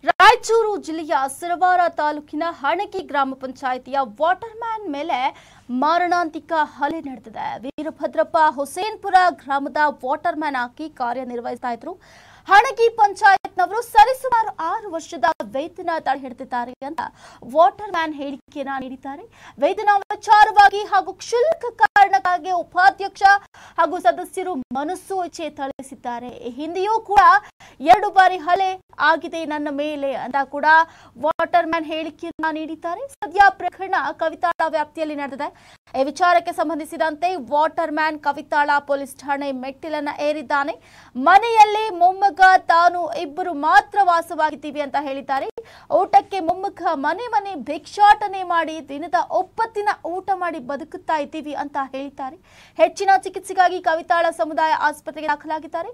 ರಾಯಚೂರು ಜಿಲ್ಲೆಯ ಸಿರವಾರ ತಾಲೂಕಿನ ಹಣಗಿ ಗ್ರಾಮ ಪಂಚಾಯಿತಿಯ ವಾಟರ್ ಮ್ಯಾನ್ ಮೇಲೆ ಮಾರಣಾಂತಿಕ ಹಲ್ಲೆ ನಡೆದಿದೆ ವೀರಭದ್ರಪ್ಪ ಹುಸೇನ್ಪುರ ಗ್ರಾಮದ ವಾಟರ್ ಮ್ಯಾನ್ ಆಗಿ ಕಾರ್ಯನಿರ್ವಹಿಸ್ತಾ ಇದ್ರು ಹಣಗಿ ಪಂಚಾಯತ್ನವರು ಸರಿಸುಮಾರು ಆರು ವರ್ಷದ ವೇತನ ತಡೆ ಹಿಡಿದಿದ್ದಾರೆ ಅಂತ ವಾಟರ್ ಮ್ಯಾನ್ ಹೇಳಿಕೆಯನ್ನ ನೀಡಿದ್ದಾರೆ ವೇತನ ವಿಚಾರವಾಗಿ ಹಾಗೂ ಕ್ಷುಲ್ಲಕ ಕಾರಣಕ್ಕಾಗಿ ಉಪಾಧ್ಯಕ್ಷ ಹಾಗೂ ಸದಸ್ಯರು ಮನಸ್ಸು ಇಚ್ಛೆ ಥಳಿಸಿದ್ದಾರೆ ಈ ಹಿಂದೆಯೂ ಕೂಡ ಎರಡು ಬಾರಿ ಹಲೆ ಆಗಿದೆ ನನ್ನ ಮೇಲೆ ಅಂತ ಕೂಡ ವಾಟರ್ ಮ್ಯಾನ್ ಹೇಳಿಕೆಯನ್ನ ನೀಡಿದ್ದಾರೆ ಸದ್ಯ ಪ್ರಕರಣ ಕವಿತಾಳ ವ್ಯಾಪ್ತಿಯಲ್ಲಿ ನಡೆದಿದೆ ಈ ವಿಚಾರಕ್ಕೆ ಸಂಬಂಧಿಸಿದಂತೆ ವಾಟರ್ ಮ್ಯಾನ್ ಕವಿತಾಳ ಪೊಲೀಸ್ ಠಾಣೆ ಮೆಟ್ಟಿಲನ್ನ ಏರಿದ್ದಾನೆ ಮನೆಯಲ್ಲಿ ಮೊಮ್ಮಗ ತಾನು ಇಬ್ಬರು ಮಾತ್ರ ವಾಸವಾಗಿದ್ದೀವಿ ಅಂತ ಹೇಳಿದ್ದಾರೆ ಊಟಕ್ಕೆ ಮೊಮ್ಮಗ ಮನೆ ಮನೆ ಭಿಕ್ಷಾಟನೆ ಮಾಡಿ ದಿನದ ಒಪ್ಪತ್ತಿನ ಊಟ ಮಾಡಿ ಬದುಕುತ್ತಾ ಇದ್ದೀವಿ ಅಂತ ಹೇಳಿದ್ದಾರೆ ಹೆಚ್ಚಿನ ಚಿಕಿತ್ಸೆಗಾಗಿ ಕವಿತಾಳ ಸಮುದಾಯ ಆಸ್ಪತ್ರೆಗೆ ದಾಖಲಾಗಿದ್ದಾರೆ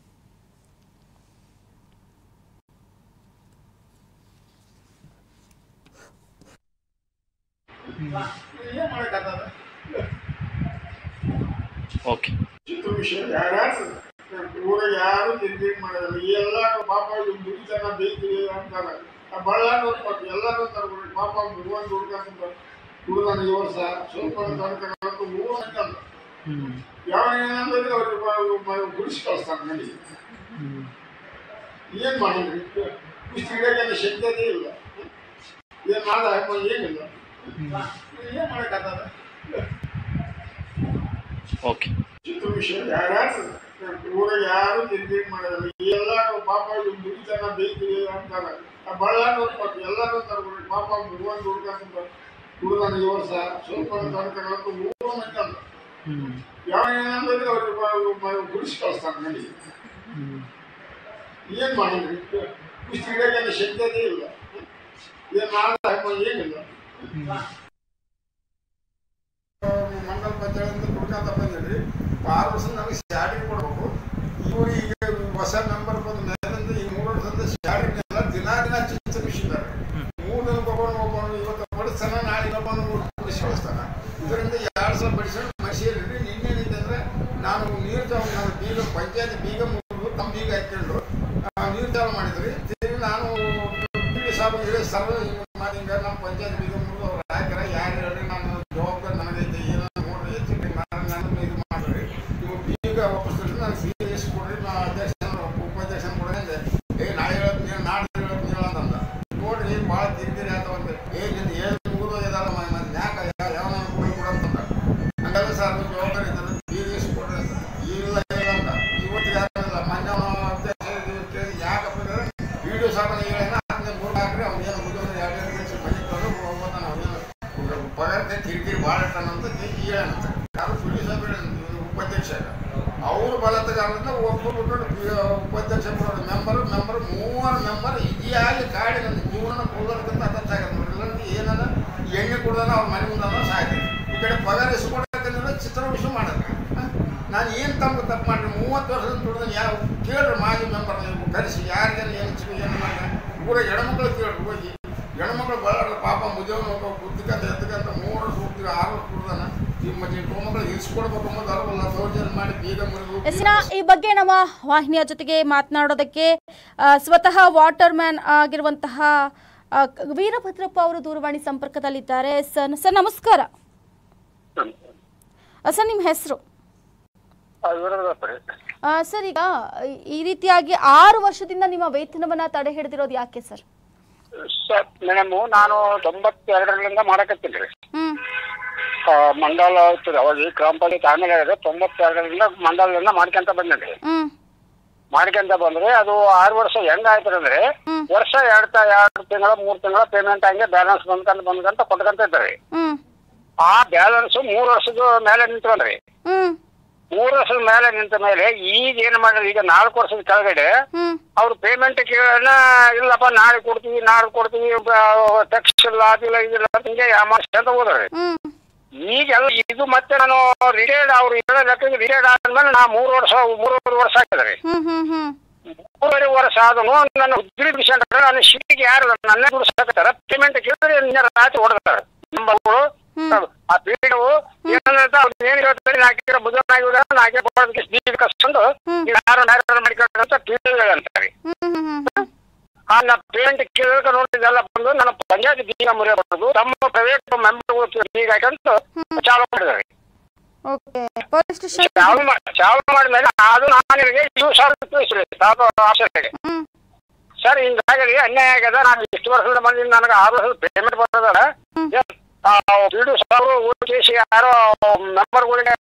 ಏನ್ ಮಾಡಕ್ಕಾಗಲ್ಲ ಓಕೆ ಚಿತ್ರ ವಿಷಯ ಯಾರ್ಯಾರು ಊರಾಗ ಯಾರು ನಿರ್ಣಯ ಮಾಡೋದಿಲ್ಲ ಎಲ್ಲ ಪಾಪ ಇವ್ ದುಡಿತನ ಬೇಯ್ತೀವಿ ಅಂತಾರೆ ಆ ಬಳ್ಳಾರಿ ಪಾಪ ಎಲ್ಲರೂ ಅಂತಾರೆ ಪಾಪ ಒಂದು ಹುಡುಗ ಹುಡುಗನ ಈ ವರ್ಷ ಸ್ವಲ್ಪ ತನಕ ಊರು ಅಂತಲ್ಲ ಯಾವ ಏನಂದ್ರೆ ಅವ್ರು ಗುಡಿಸಿ ಕಳಿಸ್ತಾರೆ ನಡಿ ಏನ್ ಮಾಡಿದ್ರಿ ಇಷ್ಟು ಗಿಡಕ್ಕೆ ಶಕ್ಯತೆ ಇಲ್ಲ ಏನ್ ಮಾಡ ಏನಿಲ್ಲ ಏನ್ ಮಾಡಕ್ಕಾಗಲ್ಲ ಓಕೆ ಚಿತ್ರ ವಿಷಯ ಯಾರ್ಯಾರು ಊರಾಗ ಯಾರು ನಿರ್ಣಯ ಮಾಡೋದಿಲ್ಲ ಎಲ್ಲ ಪಾಪ ಇವ್ ದುಡಿತನ ಬೇಯ್ತೀವಿ ಅಂತಾರೆ ಆ ಬಳ್ಳಾರಿ ಪಾಪ ಎಲ್ಲರೂ ಅಂತಾರೆ ಪಾಪ ಒಂದು ಹುಡುಗ ಹುಡುಗನ ಈ ವರ್ಷ ಸ್ವಲ್ಪ ತನಕ ಊರು ಅಂತಲ್ಲ ಯಾವ ಏನಂದ್ರೆ ಅವ್ರು ಗುಡಿಸಿ ಕಳಿಸ್ತಾರೆ ನಡಿ ಏನ್ ಮಾಡಿದ್ರಿ ಇಷ್ಟು ಗಿಡಕ್ಕೆ ಶಕ್ಯತೆ ಇಲ್ಲ ಏನ್ ಮಾಡ ಏನಿಲ್ಲ ಮಂಡಲ ಪಂಚಾಯತ್ ಕೊಡ್ಕೊಂತ ಬಂದಿದ್ರಿ ಆರು ವರ್ಷ ನನಗೆ ಸ್ಯಾಲರಿ ಕೊಡ್ಬೇಕು ಇವರು ಈಗ ಹೊಸ ಮೆಂಬರ್ ಬಂದ ಮೇಲಿಂದ ಈ ಮೂರು ವರ್ಷದ ಸ್ಯಾಲರಿ ಎಲ್ಲ ದಿನ ದಿನ ಚಿಂತಿಸಿದ್ದಾರೆ ಮೂರು ದಿನ ಒಬ್ಬನು ಒಬ್ಬನು ಇವತ್ತು ಬಡಿಸ್ತಾನ ನಾಳೆ ಇನ್ನೊಬ್ಬನು ಬಿಡಿಸಿ ಕಳಿಸ್ತಾನ ಇದರಿಂದ ಎರಡು ಸಾವಿರ ಬಡಿಸೋಣ ಮಸೀರಿ ನಿನ್ನೇನಿದೆ ಅಂದ್ರೆ ನಾನು ನೀರು ಚಾಲು ನಾನು ಬೀಗ ಪಂಚಾಯತ್ ಬೀಗ ಮುಗಿದು ತಮ್ಮ ಬೀಗ ಹಾಕೊಂಡು ಆ, ನೀರು ಚಾಲು ಮಾಡಿದ್ರಿ ತಿರುಗಿ ನಾನು ಪಿ ಸಾಬ್ ಹೇಳಿ ಸರ್ವ ಮಾಡಿ ಹಿಂಗ ನಮ್ಮ ಪಂಚಾಯತ್ ಬೀಗ ಮುಗಿದು ಅವ್ರು ಹಾಕ್ಯಾರ ಯಾರು ಹೇಳಿ ನಾನು ಜವಾಬ್ದಾರಿ ನನಗೈತೆ ಏನೋ ನೋಡ್ರಿ ಹೆಚ್ಚು ಮಾಡಿ ನಾನು ಇದು ಮಾಡ್ರಿ ನೀವು ಬೀಗ ವಾಪಸ್ ನಾನು ಸಿ ಎಸ್ ಕೊಡ್ರಿ ನಾ ಅಧ್ಯಕ್ಷ ಉಪಾಧ್ಯಕ್ಷ ಕೊಡ್ರಿ ಅಂದೆ ಏ ನಾಳೆ ಹೇಳತ್ ನೀವು ನಾಳೆ ಹೇಳತ್ ನೀವು ಅಂತಂದ ನೋಡ್ರಿ ಭಾಳ ಕಿರಿಕಿರಿ ಆತವಂತೆ ಏ ನಿಂದು ಏನು ಮುಗಿದು ಇದಲ್ಲ ಮತ್ತೆ ಯಾಕ ಯಾವ ನಾನು ಕೊಡಿ ಕೊಡಂತಂದ ಹಂಗಾದ್ರೆ ಸರ್ ನೀವು ಜವಾಬ್ದಾರಿ ಇದ್ದಾರೆ ಬೀಗ ಎಷ್ಟು ಕೊಡ್ರಿ ಅಂತ ಇಲ್ಲ ಇಲ್ಲ ಅಂತ ಇವತ್ತಿಗೆ ಯಾರಿಲ್ಲ ಮೊನ್ನೆ ಅವ್ನು ಅಧ್ಯಕ್ಷ ಇದು ಕೇಳಿ ಯಾಕಪ್ಪ ಅಂದ್ರೆ ವಿಡಿಯೋ ಸಾಬನ ಹೇಳೇನ ಹಂಗೆ ಮೂರು ಹಾಕ್ರಿ ಅವ್ನು ಏನು ಮುಗಿದ್ರೆ ಎರಡು ಎರಡು ದಿವಸ ಮನೆ ತೊಗೊಂಡು ಹೋಗ್ಬೋದಾನ ಅವನೇನು ಪಗಾರತೆ ಕಿರಿಕಿರಿ ಭಾಳ ಇಟ್ಟಾನಂತ ಹೇಳಂತ ಯಾರು ವಿಡಿಯೋ ಸಾಬ್ ಉಪಾಧ್ಯಕ್ಷ ಅವ್ರು ಬಲತಗಾರದಿಂದ ಒಬ್ಬೊಬ್ಬರು ಉಪಾಧ್ಯಕ್ಷ ಮೆಂಬರ್ ಮೆಂಬರ್ ಮೂವರು ಮೆಂಬರ್ ಇದಿಯಾಗಿ ಕಾಡಿ ನನ್ನ ಜೀವನ ಕೊಡೋದಕ್ಕಿಂತ ಅರ್ಥಾಗತ್ತೆ ನೋಡಿ ಇಲ್ಲಾಂದ್ರೆ ಏನಾರ ಎಣ್ಣೆ ಕುಡ್ದಾನ ಅವ್ರ ಮನೆ ಮುಂದಾನ ಸಾಯ್ತು ಈ ಕಡೆ ಪಗಾರ ಇಸ್ಕೊಡಕ್ಕಂದ್ರೆ ಚಿತ್ರ ವಿಷಯ ಮಾಡಕ್ಕೆ ನಾನು ಏನು ತಮ್ಮ ತಪ್ಪು ಮಾಡಿ ಮೂವತ್ತು ವರ್ಷದಿಂದ ದುಡ್ದು ಯಾವ ಕೇಳ್ರಿ ಮಾಜಿ ಮೆಂಬರ್ ನೀವು ಕರೆಸಿ ಯಾರಿಗೆಲ್ಲ ಏನು ಚಿಕ್ಕ ಏನು ಮಾಡಿ ಊರ ಹೆಣ್ಮಕ್ಳು ಕೇಳ್ರಿ ಹೋಗಿ ಹೆಣ್ಮಕ್ಳು ಬಹಳ ಪಾಪ ಮುಜವನ ಬುದ್ಧಿಕಂತ ಎದ್ದಕಂತ ಮೂರು ವರ್ಷ ಹೋಗ್ತೀವಿ ಆರು ವರ್ಷ ದುಡ್ದಾನ ಈ ಮತ್ತೆ ಹೆಣ್ಮಕ್ಳು ಇಸ್ಕೊಡ್ಬೇಕು ಅನ್ನೋದು ಅರವಲ್ಲ ದೌರ್ಜನ್ಯ ಮಾಡಿ ಬೀಗ ಮುರಿದು ಎಸ್ನ ಈ ಬಗ್ಗೆ ನಮ್ಮ ವಾಹಿನಿಯ ಜೊತೆಗೆ ಮಾತನಾಡೋದಕ್ಕೆ ಆ, ಸ್ವತಃ ವಾಟರ್ ಮ್ಯಾನ್ ಆಗಿರುವಂತಹ ಆ, ಕ- ವೀರಭದ್ರಪ್ಪ ಅವರು ದೂರವಾಣಿ ಸಂಪರ್ಕದಲ್ಲಿದ್ದಾರೆ ಸರ್ ಸರ್ ನಮಸ್ಕಾರ ಆ, ಸರ್ ನಿಮ್ಮ ಹೆಸರು ಸರ್ ಈಗ ಈ- ಈ ರೀತಿಯಾಗಿ ಆರು ವರ್ಷದಿಂದ ನಿಮ್ಮ ವೇತನವನ್ನ ತಡೆ ಹಿಡಿದಿರೋದು ಯಾಕೆ ಸರ್ ಸರ್ ಮೇಡಮ್ ನಾನು ತೊಂಬತ್ತೆರಡರಿಂದ ಮಾಡಕತ್ತೀನಿ ರೀ ಹ್ಮ್ ಮಂಡಲ ಇರ್ತದೆ ಅವಾಗ ಈ ಗ್ರಾಮ ಪಂಚಾಯತ್ ಆಮೇಲೆ ಇದೆ ತೊಂಬತ್ತೆರಡರಿಂದ ಮಂಡಲದಿಂದ ಮಾಡ್ಕೊಂತ ಬಂದೇನಿ ರೀ ಹ್ಮ್ ಮಾಡ್ಕೊಂತ ಬಂದ್ರೆ ಅದು ಆರು ವರ್ಷ ಹೆಂಗಾಯ್ತು ಅಂದ್ರೆ ಹ್ಮ್. ವರ್ಷ ಎರಡ್ ತ ಎರಡು ತಿಂಗಳ ಮೂರ್ ತಿಂಗಳ ಪೇಮೆಂಟ್ ಹಂಗೆ ಬ್ಯಾಲೆನ್ಸ್ ಬಂದ್ಕೊಂತ ಬಂದ್ಕೊಂತ ಕೊಟ್ಕೊಂತ ಇದ್ದಾರೆ ಹ್ಮ್ ಆ ಬ್ಯಾಲೆನ್ಸ್ ಮೂರ್ ವರ್ಷದ ಮೇಲೆ ನಿಂತ್ಕೊಂಡ್ರಿ ಹ್ಮ್ ಮೂರ್ ವರ್ಷದ ಮೇಲೆ ನಿಂತ ಮೇಲೆ ಈಗ ಏನ್ ಮಾಡಿದ್ರೆ ಈಗ ನಾಲ್ಕು ವರ್ಷದ ಕೆಳಗಡೆ ಹ್ಮ್ ಅವ್ರು ಪೇಮೆಂಟ್ ಕೇಳೋಣ ಇಲ್ಲಪ್ಪ ನಾಳೆ ಕೊಡ್ತೀವಿ ನಾಳೆ ಕೊಡ್ತೀವಿ ಟೆಕ್ಸ್ ಇಲ್ಲ ಅದಿಲ್ಲ ಇದಿಲ್ಲ ಅಂತ ಹಿಂಗೆ ಅಮೌಂಟ್ ಅಂತ ಹೋದ್ರಿ ಹ್ಮ್ ಈಗೆಲ್ಲ ಇದು ಮತ್ತೆ ನಾನು ರಿಟೈರ್ಡ್ ಅವ್ರು ಹೇಳೋ ಲೆಕ್ಕಕ್ಕೆ ರಿಟೈರ್ಡ್ ಆದ್ಮೇಲೆ ನಾ ಮೂರು ವರ್ಷ ಮೂರುವರೆ ವರ್ಷ ಆಗಿದ್ರಿ ಹ್ಮ್ ಹ್ಮ್ ಹ್ಮ್ ಮೂರುವರೆ ವರ್ಷ ಆದನು ನನ್ನ ಉದ್ರಿ ವಿಷಯ ನನ್ನ ಶೀಟಿಗೆ ಯಾರು ನನ್ನ ದುಡಿಸಾಕತ್ತಾರ ಪೇಮೆಂಟ್ ಕೇಳಿದ್ರೆ ನಿನ್ನೆ ರಾತ್ರಿ ಹೊಡೆದಾರೆ ನಂಬರ್ಗಳು ಹ್ಮ್. ಆ ಪೀಡು ಏನಂತ ಅವ್ರು ಏನ್ ಹೇಳ್ತಾರೆ ನಾಲ್ಕಿರ ಬುಧನಾಗಿದ್ರೆ ನಾಲ್ಕೇ ಬರೋದಕ್ಕೆ ಸ್ಪೀಡ್ ಕಸ್ಕೊಂಡು ಹ್ಮ್. ಯಾರು ಯಾರು ಮಾಡ್ಕೊಂಡ್ರೆ ಅಂತ ಪೀಡು ಅಂತಾರೆ ಹ್ಮ್ ಹ್ಮ್ ಹ್ಮ್ ಹ್ಮ್ ಆ ನಾ ಪೇಮೆಂಟ್ ಕೇಳಿದ್ರೆ ನೋಡಿದೆಲ್ಲ ಬಂದು ನನ್ನ ಪಂಚಾಯತ್ ಬೀಗ ಮುರಿಯಬಾರ್ದು ತಮ್ಮ ಪ್ರೈವೇಟ್ ಮೆಂಬರ್ ಬೀಗ ಹಾಕಂತ ಚಾಲು ಮಾಡಿದ್ದಾರೆ ಓಕೆ ಪೊಲೀಸ್ ಸ್ಟೇಷನ್ ಚಾಲು ಮಾಡಿ ಚಾಲು ಮಾಡಿದ್ಮೇಲೆ ಅದು ನನಗೆ ಇವು ಸಾವಿರ ತಿಳಿಸ್ರಿ ತಾಲೂಕು ಆಫೀಸರ್ಗೆ ಹ್ಮ್ ಸರ್ ಹಿಂಗಾಗಿ ಅನ್ಯಾಯ ಆಗ್ಯದ ನಾನು ಇಷ್ಟು ವರ್ಷದ ಮಂದಿ ನನಗೆ ಆರು ವರ್ಷದ ಪೇಮೆಂಟ್ ಬರ್ತದ ಬಿಡು ಸಾವಿರ ಓಟಿಸಿ ಯಾರೋ ಮೆಂಬರ್ಗಳಿಗೆ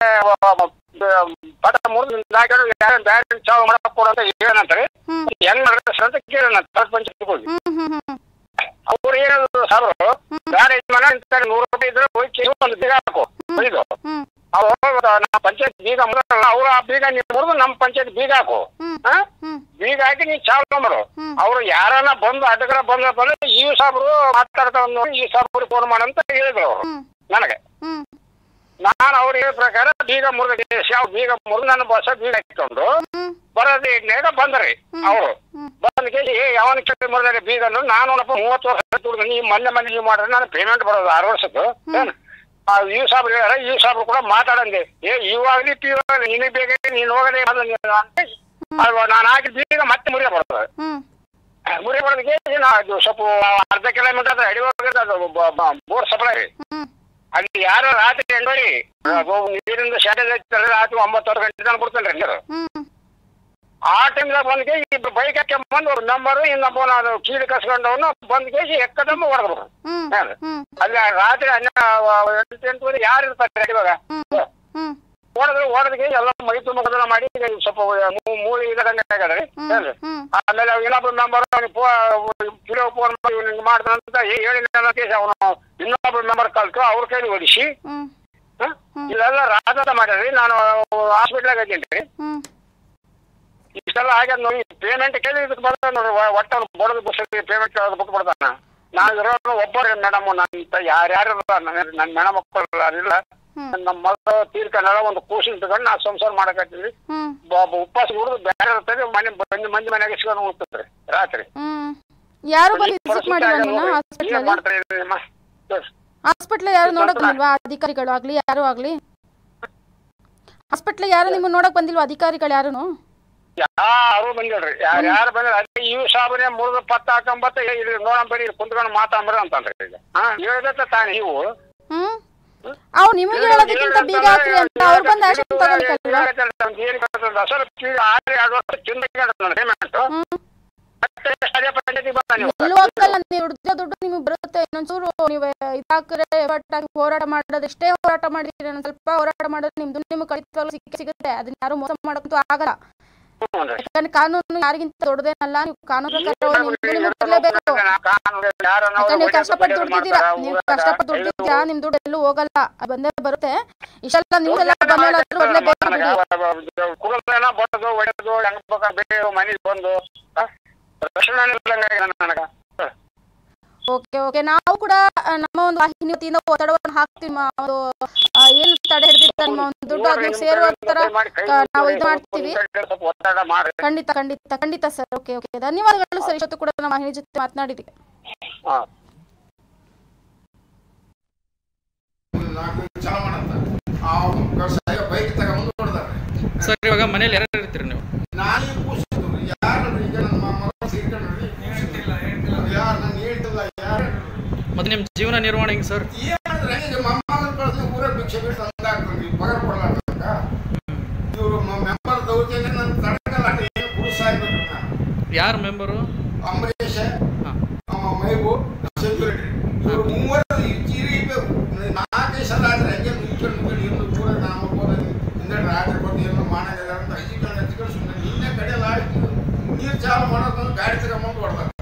ಪಟ ಮುರಿದು ಹಾಕೊಂಡು ಯಾರು ಬ್ಯಾಂಕ್ ಚಾಲು ಮಾಡಕ್ ಕೊಡು ಅಂತ ಏನಂತಾರೆ ಹ್ಮ್ ಹೆಂಗ್ ಮಾಡಿದ್ರೆ ಸರ್ ಅಂತ ಕೇಳೋಣ ತಾಲೂಕ್ ಪಂಚಾಯತ್ ಹೋಗಿ ಹ್ಮ್ ಹ್ಮ್ ಹ್ಮ್ ಅವ್ರು ಏನದು ಸಾವಿರ ಬೇರೆ ಮನೆ ಅಂತಾರೆ ನೂರು ರೂಪಾಯಿ ಇದ್ರೆ ಹೋಗಿ ಕೇಳಿ ಒಂದು ಬೀಗ ಹಾಕು ಇದು ಹ್ಮ್ ಅವ್ರು ನಮ್ಮ ಪಂಚಾಯತ್ ಬೀಗ ಮುರಿದಲ್ಲ ಅವ್ರು ಆ ಬೀಗ ನೀವು ಮುರಿದು ನಮ್ಮ ಪಂಚಾಯತ್ ಬೀಗ ಹಾಕು ಹ್ಮ್ ಹಾ ಹ್ಮ್ ಬೀಗ ಹಾಕಿ ನೀವು ಚಾಲು ಮಾಡು ಹ್ಮ್. ಅವ್ರು ಯಾರನ್ನ ಬಂದು ಅಡ್ಡಗರ ಬಂದ ಬಂದ್ರೆ ಈ ಸಾಬ್ರು ಮಾತಾಡ್ತಾ ನೋಡಿ ಈ ಸಾಬ್ರು ಫೋನ್ ಮಾಡಂತ ಹೇಳಿದ್ರು ಅವರು ಹ್ಮ್ ನನಗೆ ಹ್ಮ್ ನಾನು ಅವ್ರು ಹೇಳಿದ ಪ್ರಕಾರ ಬೀಗ ಮುರಿದ ಯಾವ ಬೀಗ ಮುರಿದು ನನ್ನ ಬಸ್ ಬೀಗ ಹಾಕಿಕೊಂಡು ಹ್ಮ್ ಬರೋದು ಇಡ್ನಾಗ ಬಂದ್ರಿ ಅವರು ಹ್ಮ್. ಬಂದ ಕೇಳಿ ಏ ಯಾವನ ಕೇಳಿ ಮುರಿದಾರೆ ಬೀಗ ಅಂದ್ರೆ ನಾನು ಒಬ್ಬ ಮೂವತ್ತು ವರ್ಷ ದುಡ್ದು ನೀವು ಮೊನ್ನೆ ಮೊನ್ನೆ ನೀವು ಮಾಡಿದ್ರೆ ನಾನು ಪೇಮೆಂಟ್ ಬರೋದು ಆರು ವರ್ಷದ್ದು ಏನು ಆ ಇವ್ ಸಾಬ್ರು ಹೇಳ್ಯಾರ ಇವ್ ಸಾಬ್ರು ಕೂಡ ಮಾತಾಡಂಗೆ ಏ ಇವಾಗಲಿ ಪಿವಾಗಲಿ ನಿನಗೆ ಬೇಕಾ ನೀನು ಹೋಗದೆ ಅದು ನೀನು ಅಂತ ಅದು ನಾನು ಹಾಕಿ ಬೀಗ ಮತ್ತೆ ಮುರಿಯ ಬರ್ತದೆ ಹ್ಮ್ ಮುರಿ ಬರೋದಕ್ಕೆ ಅದು ಸ್ವಲ್ಪ ಅರ್ಧ ಕಿಲೋಮೀಟರ್ ಅದು ಅಡಿ ಹೋಗಿದೆ ಅದು ಬೋರ್ ಸಪ್ಲೈ ಹ್ಮ್ ಅಲ್ಲಿ ಯಾರು ರಾತ್ರಿ ಎಂಡೋರಿ ಅದು ನೀರಿಂದ ಶಾರ್ಟೇಜ್ ಐತಲ್ಲ ರಾತ್ರಿ ಒಂಬತ್ತುವರೆ ಗಂಟೆ ತನಕ ಬಿಡ್ತಾನೆ ನೀರು ಹ್ಮ್ ಆ ಟೈಮ್ದಾಗ ಬಂದ್ಗೆ ಇಬ್ರು ಬೈಕ್ ಹಾಕ್ಕೊಂಬಂದು ಅವ್ರ ನಂಬರು ಇನ್ನೊಬ್ಬ ನಾನು ಕೀಳು ಕಸ್ಕೊಂಡವನು ಬಂದ್ ಕೇಸಿ ಎಕ್ಕದಮ್ಮ ಹೊಡೆದ್ರು ಹ್ಮ್ ಏನು? ಹ್ಮ್ ಅಲ್ಲಿ ರಾತ್ರಿ ಹನ್ನೆ ಎಂಟು ಎಂಟುವರೆ ಯಾರು ಇರ್ತಾರೆ ಇವಾಗ ಹ್ಮ್ ಹ್ಮ್ ಓಡಿದ್ರೆ ಓಡೋದಕ್ಕೆ ಎಲ್ಲ ಮೈ ತುಂಬ ಮಾಡಿ ಈಗ ಸ್ವಲ್ಪ ಮೂ- ಮೂಳೆ ಇದಂಗೆ ಆಗ್ಯದ್ರಿ ಏನ್ರಿ ಹ್ಮ್ ಆಮೇಲೆ ಅವ್ ಇನ್ನೊಬ್ಬ ಮೆಂಬರ್ ವಿಡಿಯೋ ಫೋನ್ ಮಾಡಿ ಹಿಂಗೆ ಮಾಡ್ತಾನಂತ ಹೇಳಿ ಕೇಸಿ ಅವನು ಇನ್ನೊಬ್ಬ ಮೆಂಬರ್ ಕಲ್ತು ಅವ್ರ ಕೈಲಿ ಹೊಡಿಸಿ ಹ್ಮ್ ಹ? ಇಲ್ಲೆಲ್ಲ ರಾಜಾಟ ಮಾಡ್ಯಾರಿ ನಾನು ಹಾಸ್ಪಿಟ್ಲಾಗ ಇದ್ದೀನಿ ರೀ ಹ್ಮ್ ಇಷ್ಟೆಲ್ಲ ಆಗ್ಯದ ನೋಡಿ ಪೇಮೆಂಟ್ ಕೇಳಿ ಇದಕ್ಕೆ ಬರ್ತಾನೆ ನೋಡಿ ಒಟ್ಟ ಬಡದು ಬಸ್ ಪೇಮೆಂಟ್ ಕೇಳೋದು ಬಿಟ್ಟು ಬಿಡ್ತಾನ ನಾನು ಇರೋನು ಒಬ್ಬರೇ ಮೇಡಮ್ ನನ್ನ ಯಾರ್ಯಾರು ನನ್ನ ನನ್ನ ಹೆಣ ಮಕ್ಕಳು ಅದಿಲ್ಲ ಹ್ಮ್. ನಮ್ಮ ಮಗ ತೀರ್ಕೊಂಡಾಗ ಒಂದು ಕೂಸಿನ ತಗೊಂಡು ನಾ ಸಂಸಾರ ಮಾಡಕತ್ತೀವಿ ಹ್ಮ್ ಉಪವಾಸ ಹುಡುದು ಬೇರೆ ಇರ್ತದೆ ಮನೆ ಮಂದಿ ಮಂದಿ ಮನೆಗೆ ಇಸ್ಕೊಂಡು ಹೋಗ್ತದ್ರಿ ರಾತ್ರಿ ಹ್ಮ್ ಯಾರು ಬಂದು ವಿಸಿಟ್ ಮಾಡಿಲ್ಲ ನಿನ್ನ ಏನ್ ಹಾಸ್ಪಿಟ್ಲಲ್ಲಿ ಮಾಡ್ತಾರೆ ಇದು ನಿಮ್ಮ? ತೋರ್ಸಿ. ಹಾಸ್ಪಿಟ್ಲ್ ಯಾರು ನೋಡಕ್ ಬಂದಿಲ್ವಾ ಅಧಿಕಾರಿಗಳು ಆಗ್ಲಿ ಯಾರು ಆಗ್ಲಿ ಹಾಸ್ಪಿಟ್ಲ್ ಯಾರು ನಿಮ್ಮನ್ನ ನೋಡಕ್ ಬಂದಿಲ್ವಾ ಅಧಿಕಾರಿಗಳು ಯಾರುನು ಯಾರು ಬಂದಿಲ್ರಿ ಯಾರು ಯಾರು ಬಂದಿಲ್ಲ ಅದೇ ಇವು ಸಾಬನೇ ಮುರಿದು ಪತ್ತ ಹಾಕೊಂಬತ್ತ ಇಲ್ಲಿ ನೋಡಂಬರಿ ಇಲ್ಲಿ ಕುಂತ್ಕೊಂಡು ಮಾತಾಡ್ಬರ ಅಂತಂದ್ರಿ ಈಗ ಹಾ ಹೇಳ್ದತ್ತ ತಾನೇ ಇವು ಹ್ಮ್ ಅವ್ ನಿಮಗೆ ಹೇಳೋದಕ್ಕಿಂತ ಬೀಗ ಹಾಕ್ರಿ ಅಂತ ಅವ್ರು ಬಂದು ಆಕ್ಷನ್ ತಗೋಬೇಕಲ್ವಾ ಅಸಲು ಆರು ಎರಡು ವರ್ಷ ಚಿಂತೆ ಪೇಮೆಂಟ್ ಹ್ಮ್ ಮತ್ತೆ ಅದೇ ಪಂಚಾಯತಿ ಬಂದ ನೀವು ಎಲ್ಲೂ ಹೋಗಲ್ಲ ನೀವು ದುಡ್ಡು ದುಡ್ಡು ನಿಮಗೆ ಬರುತ್ತೆ ಇನ್ನೊಂಚೂರು ನೀವು ಇದಾಕ್ರೆ ಎಫರ್ಟ್ ಹಾಕಿ ಹೋರಾಟ ಮಾಡೋದು ಎಷ್ಟೇ ಹೋರಾಟ ಮಾಡಿದ್ರೆ ಇನ್ನೊಂದ್ ಸ್ವಲ್ಪ ಹೋರಾಟ ಮಾಡಿದ್ರೆ ನಿಮ್ದು ನಿಮ್ಗೆ ಕಡಿತವಾಗ್ಲೂ ಸಿಕ್ಕೇ ಸಿಗುತ್ತೆ ಅದನ್ನ ಯಾರು ಮೋಸ ಮಾಡೋಕ್ಕಂತೂ ಆಗಲ್ಲ ಹ್ಞೂ ರೀ. ಯಾಕಂದ್ರೆ ಕಾನೂನು ಯಾರಿಗಿಂತ ದೊಡ್ಡದೇನಲ್ಲ ನೀವು ಕಾನೂನು ಪ್ರಕಾರ ಹೋಗಿ ನಿಮ್ದು ನಿಮ್ಗೆ ಕೊಡ್ಲೇಬೇಕು ಯಾಕಂದ್ರೆ ನೀವು ಕಷ್ಟಪಟ್ಟು ದುಡ್ದಿದ್ದೀರಾ ನೀವು ಕಷ್ಟಪಟ್ಟು ದುಡ್ದಿದ್ದೀರಾ ನಿಮ್ ದುಡ್ಡು ಎಲ್ಲೂ ಹೋಗಲ್ಲ ಅದು ಬಂದೇ ಬರುತ್ತೆ ಇಷ್ಟೆಲ್ಲ ನ್ಯೂಸ್ ಎಲ್ಲ ಬಂದೇಳಾದ್ರೂ ಬರ್ಲೇಬೇಕು ಬಿಡಿ ಕುಗಲ್ನ ಬಡದು ಒಡೆದು ಹೆಂಗ್ ಬೇಕಾ ಬೇರೆ ಮನೆಗೆ ಬಂದು ಆ? ರಕ್ಷಣೆ ಇಲ್ಲಂಗಾಗಿದೆ ನನಗ ಓಕೆ ಓಕೆ ನಾವು ಕೂಡ ಆ, ನಮ್ಮ ಒಂದು ವಾಹಿನಿ ವತಿಯಿಂದ ಒತ್ತಡವನ್ನು ಹಾಕ್ತೀವಿ ಮ- ಒಂದು ಆ, ಏನು ತಡೆ ಹಿಡಿದಿರ್ತಾರೆ ನಿಮ್ಮ ಒಂದು ದುಡ್ಡು ಅದನ್ನ ಸೇರುವ ತರ ಆ, ನಾವು ಇದು ಮಾಡ್ತೀವಿ ಸ್ವಲ್ಪ ಒತ್ತಡ ಮಾಡಿ ಖಂಡಿತ ಖಂಡಿತ ಖಂಡಿತ ಸರ್ ಓಕೆ ಓಕೆ ಧನ್ಯವಾದಗಳು ಸರ್ ಇಷ್ಟೊತ್ತು ಕೂಡ ನಮ್ಮ ವಾಹಿನಿ ಜೊತೆ ಮಾತನಾಡಿದ್ದೀವಿ ಹಾ ನಾಲ್ಕು ಚಾಲು ಮಾಡಂತ ಆ ಬೈಕ್ ತಗೊಂಡು ನೋಡ್ತಾರೆ ಸರ್ ಇವಾಗ ಮನೇಲಿ ಯಾರು ಇರ್ತೀರಿ ನೀವು ನಾನೇ ಕೂಸಿದ್ರು ಯಾರು ಈಗ ನನ್ನ ಮಗ ಸೇರ್ಕೊಂಡ್ರಿ ಯಾರು ನಾನು ಹೇಳ್ತಿಲ್ಲ ಯಾರು ಮತ್ತೆ ನಿಮ್ಮ ಜೀವನ ನಿರ್ವಹಣೆ ಹೆಂಗೆ ಸರ್ ಏನಂದ್ರೆ ಈಗ ಮೊಮ್ಮಗನ ಕಳ್ಸಿ ಊರ ಭಿಕ್ಷೆ ಬಿಟ್ಟು ತಂದಾಕ್ತಾರೆ ಪಗಾರ ಕೊಡ್ಲಾರ್ದಂಗ ಇವರು ಮೆಂಬರ್ ದೌರ್ಜನ್ಯ ನನ್ನ ತಡಕಲ್ಲ ಏನು ಕುಡಿಸ್ ಆಗ್ಬೇಕು ನಾನು ಯಾರು ಮೆಂಬರು ಅಂಬರೀಷ ಹಾಂ ಅವ ಮೈಬು ಸೆಕ್ಯೂರಿಟಿ ಇವರು ಮೂವರು ಇರಿಬೇಕು ನಾಲ್ಕೈದು ಸಲ ಆದ್ರೆ ಹಂಗೆ ನಿಂತ್ಕೊಂಡು ನಿಂತ್ಕೊಂಡು ಇನ್ನು ಪೂರ ನಾವು ಹೋದ ಹಿಂದೆ ರಾತ್ರಿ ಬಂದು ಏನು ಮಾಡಂಗಿಲ್ಲ ಅಂತ ಹಚ್ಚಿಕೊಂಡು ಹಚ್ಕೊಂಡು ಸುಮ್ಮನೆ ನಿನ್ನೆ ಕಡೆಯಲ್ಲ ಆಯ್ತು ನೀರು ಚಾಲು ಮಾಡೋದು ಗಾಡಿ ತಗೊಂಬಂದು ಹೊಡ್ದಾರ